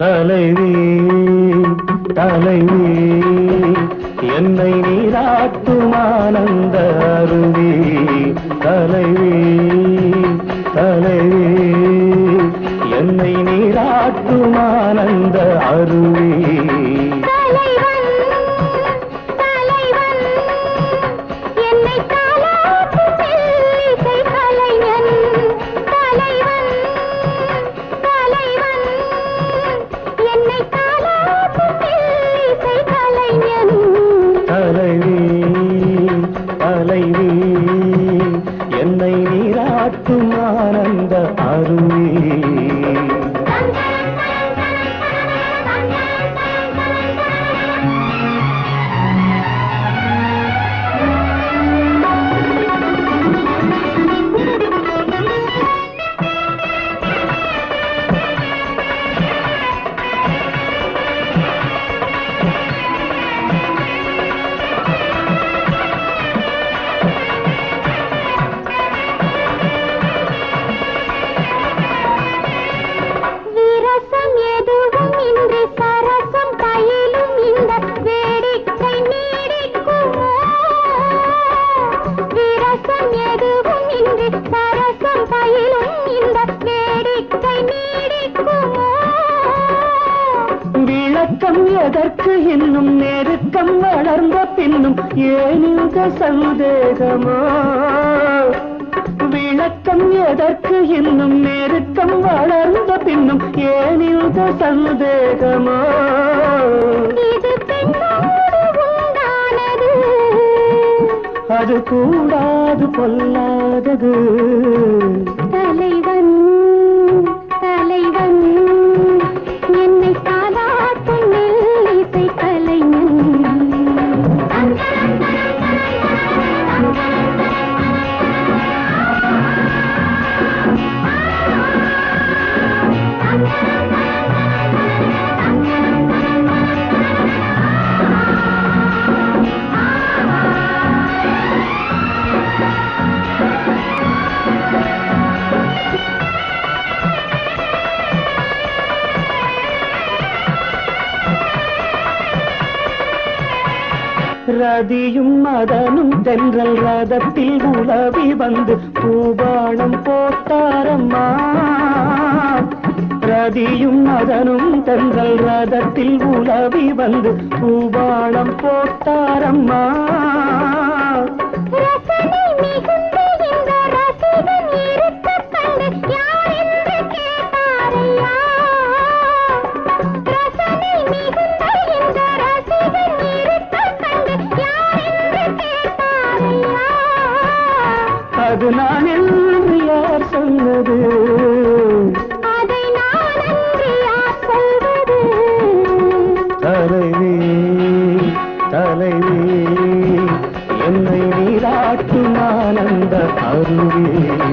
தலைவி தலைவி என்னை நீராட்டும் ஆனந்த அருவி தலைவி தலைவி என்னை நீராட்டும் ஆனந்த அருவி தலைவன் தலைவன் என்னை தாலாட்டும் மெல்லிசை கலைஞன் தலைவன் தலைவன் என்னை தாலாட்டும் மெல்லிசை கலைஞன் தலைவி தலைவி என்னை நீராட்டும் ஆனந்த அருவி விரசம் எதுவும் இன்றி சரசம் பயிலும் இந்த வேடிக்கை நீடிக்குமோ விரசம் எதுவும் இன்றி சரசம் பயிலும் இந்த வேடிக்கை நீடிக்குமோ விளக்கம் எதற்கு இன்னும் நெருக்கம் வளர்ந்த பின்னும் ஏன் இந்த சந்தேகமோ விளக்கம் எதற்கு இன்னும் நெருக்கம் வளர்ந்த பின்னும் ஏன் இந்த சந்தேகமோ இது பெண்ணோடு உண்டானது அது கூடாது பொல்லாதது தலைவன் தலைவன் என்னை தாலாட்டும் மெல்லிசை கலைஞன் ரதியும் மதனும் தென்றல் ரதத்தில் உலவி வந்து பூபாணம் போட்டாரம்மா ரதியும் மதனும் தென்றல் ரதத்தில் உலவி வந்து பூபாணம் போட்டாரம்மா ரசனை மிகுந்த இந்த ரசிகன் இருக்கக் கண்டு யார் என்று கேட்டாரையா? ரசனை மிகுந்த இந்த ரசிகன் இருக்கக் கண்டு யார் என்று கேட்டாரையா? அது நான் என்று யார் சொன்னது அதை நான் அன்று யார் சொல்வது? தலைவி தலைவி என்னை நீராட்டும் ஆனந்த அருவி